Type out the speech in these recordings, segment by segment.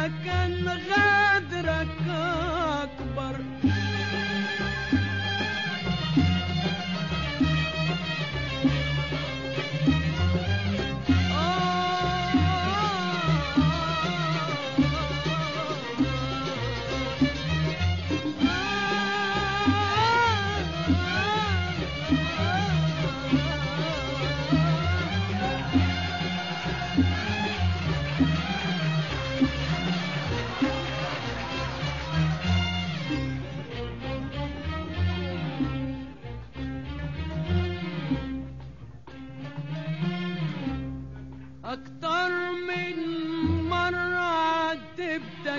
إنما كان غدرك أكبر أكتر من مرة عاتبتك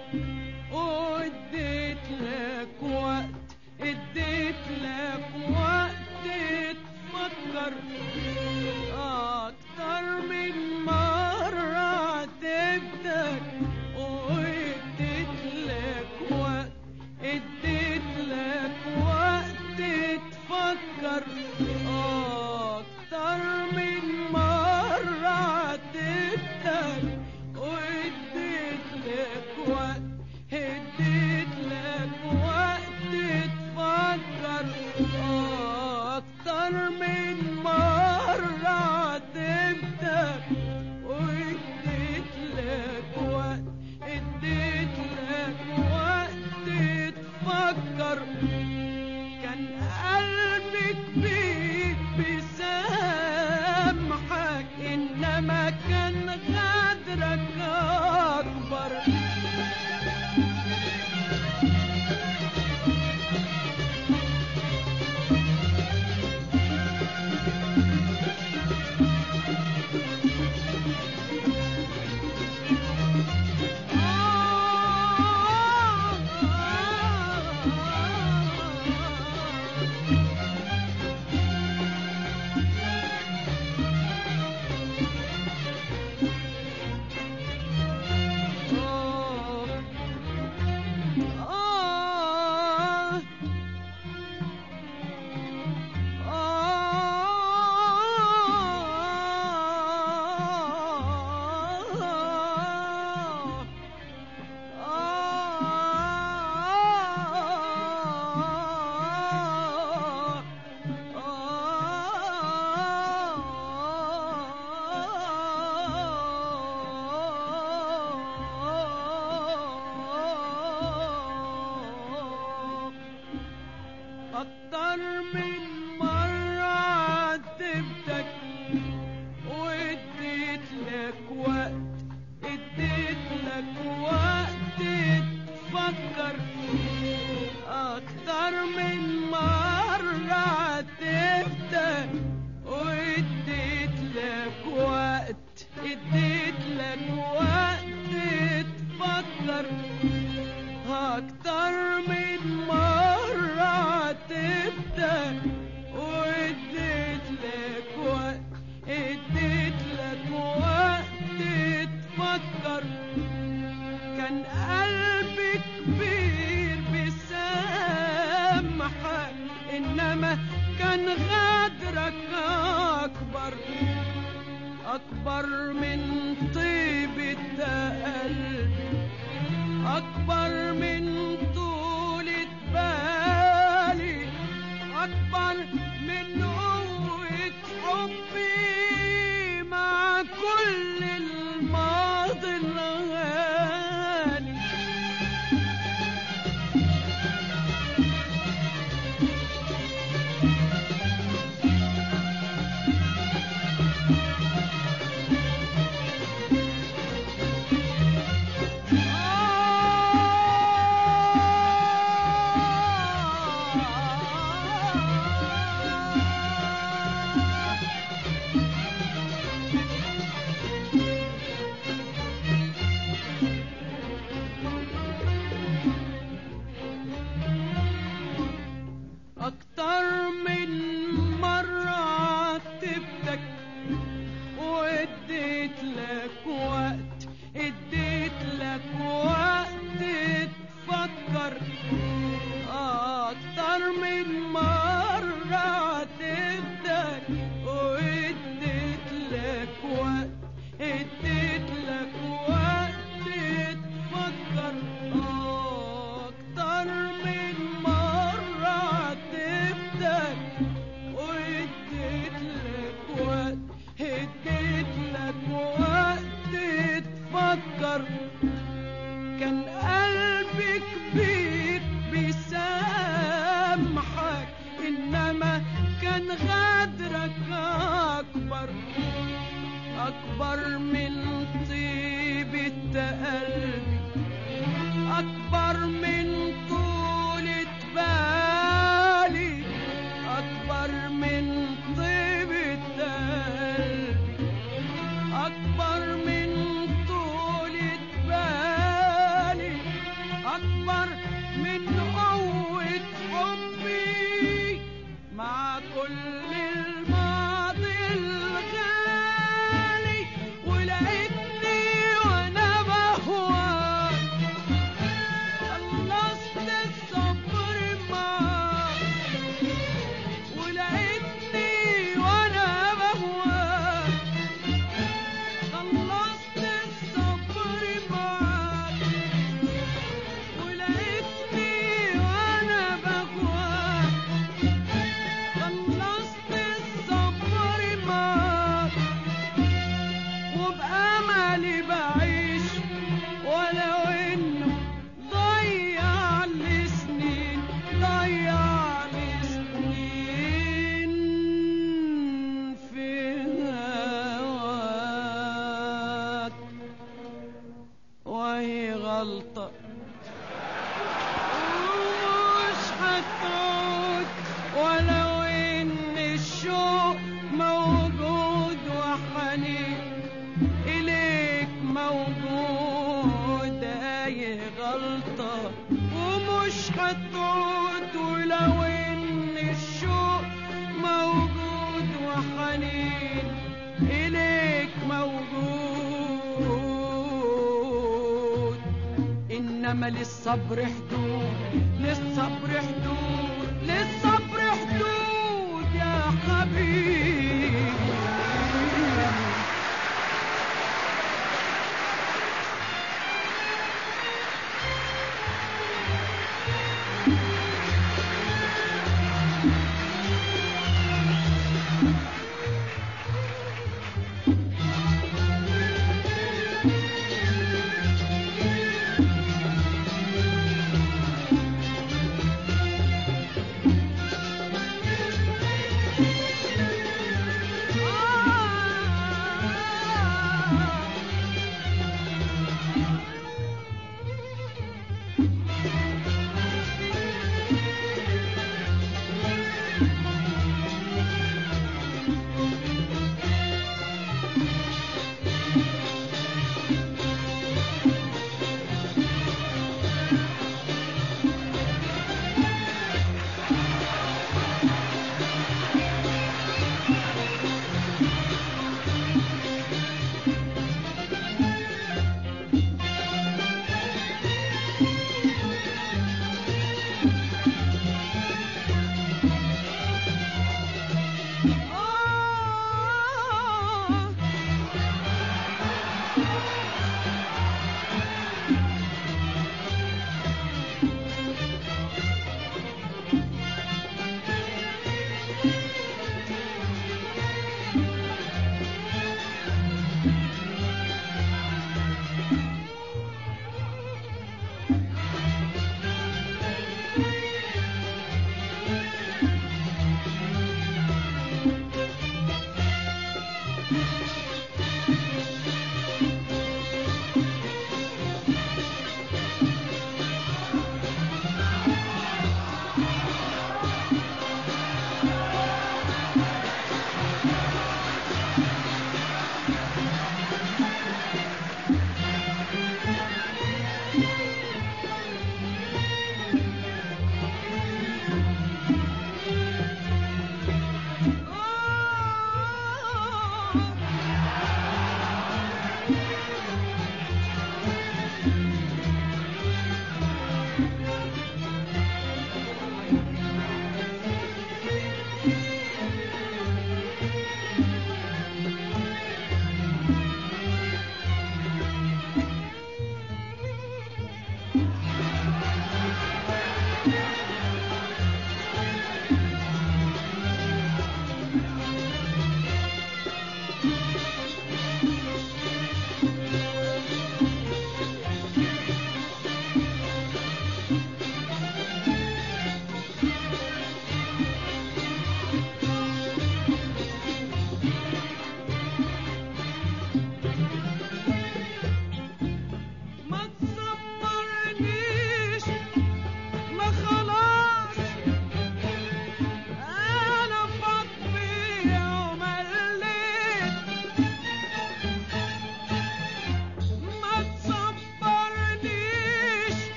واديت لك وقت اديت لك وقت تفكر أكتر من مرة عاتبتك واديت لك وقت اديت لك وقت تفكر أكتر من مرة عاتبتك واديت لك وقت اديت لك وقت تفكر أكتر من مرة عاتبتك واديت لك وقت اديت لك وقت تفكر كان قلبي كبير بيسامحك انما كان غدرك اكبر أكتر من مرة عاتبتك واديت لك وقت اديت لك وقت تفكر أكتر من مرة عاتبتك واديت لك وقت اديت لك وقت تفكر أكتر من مرة عاتبتك واديت لك وقت اديت لك وقت تفكر كان قلبي كبير بيسامحك انما كان غدرك اكبر اكبر من طيبة قلبي أكبر من كان قلبي كبير بيسامحك انما كان غدرك اكبر اكبر من طيبة قلبي اكبر من طولة بالي اكبر من طيبة قلبي أكبر من طولة بالي أكبر من قوة حبي مع كل الماضي الغالي ولقيتني وأنا بهواك خلصت الصبر معاك ولقيتني وأنا بهواك خلصت الصبر معاك ولقيتني وانا بهواك خلصت الصبر معاك وبأملي بعيش ولو انه ضيع لي سنين ضيع لي سنين في هواك وهي غلطة ومش هتعود ولو ان الشوق موجود وحنين إليك موجود أي غلطة ومش هتعود ولو إن الشوق موجود وحنين إليك موجود إنما للصبر حدود للصبر حدود للصبر حدود يا حبيبي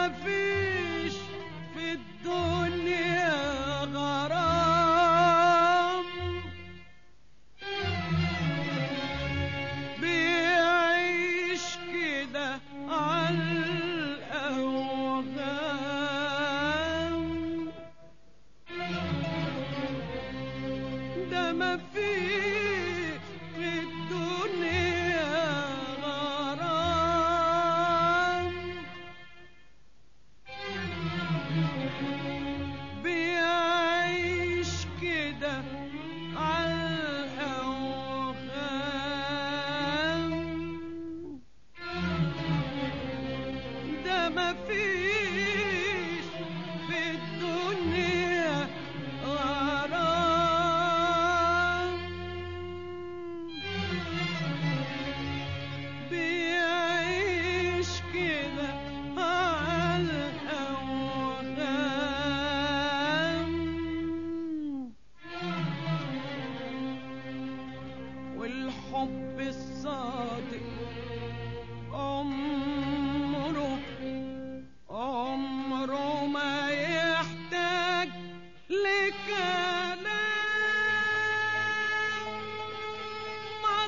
مفيش في الدنيا غرام بيعيش كده عالأوهام ده مفيش في الدنيا غرام بيعيش كده عالأوهام ده مفيش في الدنيا غرام بيعيش كده عالأوهام والحب الصادق عمره عمره ما يحتاج لكلام ما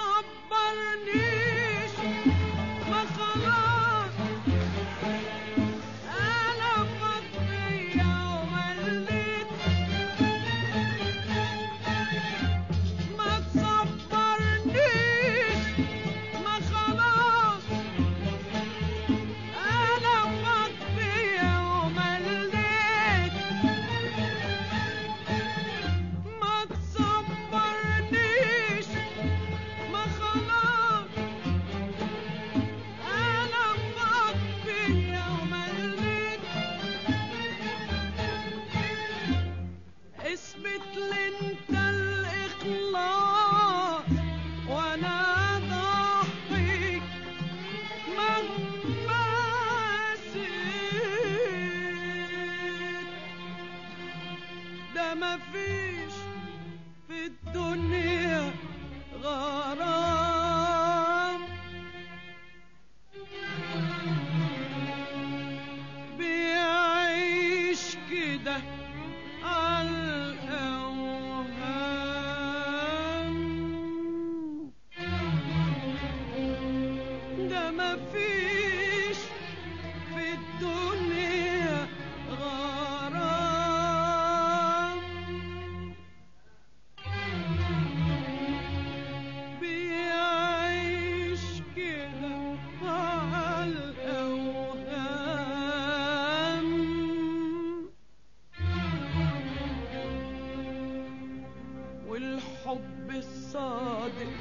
تصبرنيش ما خلاص انا فضية ومليت ما تصبرنيش ما خلاص انا فضية ومليت ما تصبرنيش ما خلاص انا فضية ومليت اثبت لي انت الاخلاص وانا ضحيك مهما سيت ده مفيش في الدنيا غرام بيعيش كده عالأوهام ده مفيش في الدنيا غرام بيعيش كده عالأوهام والحب الصادق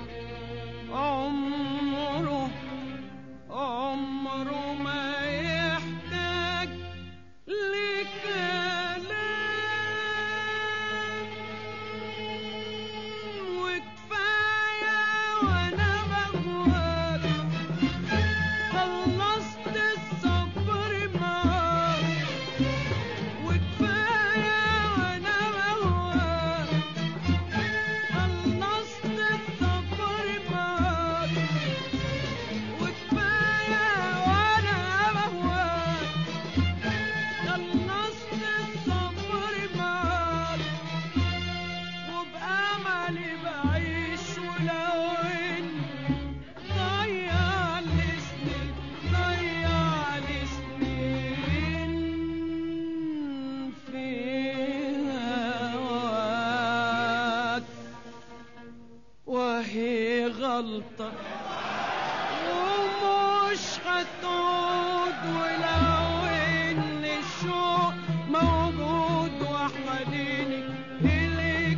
عمره عمره ما يحتاج لكلام وكفاية وانا بهواك خلصت الصبر معاك وكفاية وانا بهواك خلصت الصبر معاك وكفاية وانا بهواك خلصت الصبر معاك وبأملي بعيش ولو إن ضيع لي سنين ضيع لي سنين في هواك وهي غلطة ومش هتعود ولو ان الشوق موجود وحنيني اليك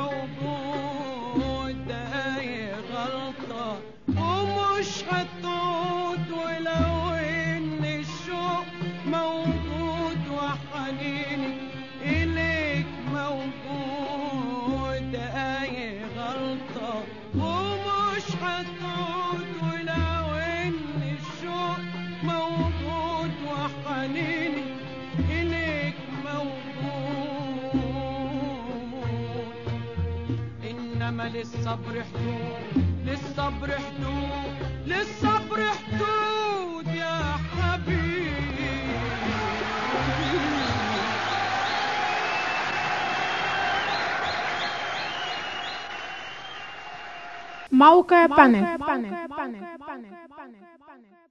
موجود ده هي غلطة ومش هتعود ولو ان الشوق موجود وحنيني اليك موجود ده هي غلطة ومش هتعود ولو ان الشوق موجود وحنيني إليك موجود إنما للصبر حدود للصبر حدود للصبر حدود يا حبيبي موقع بانل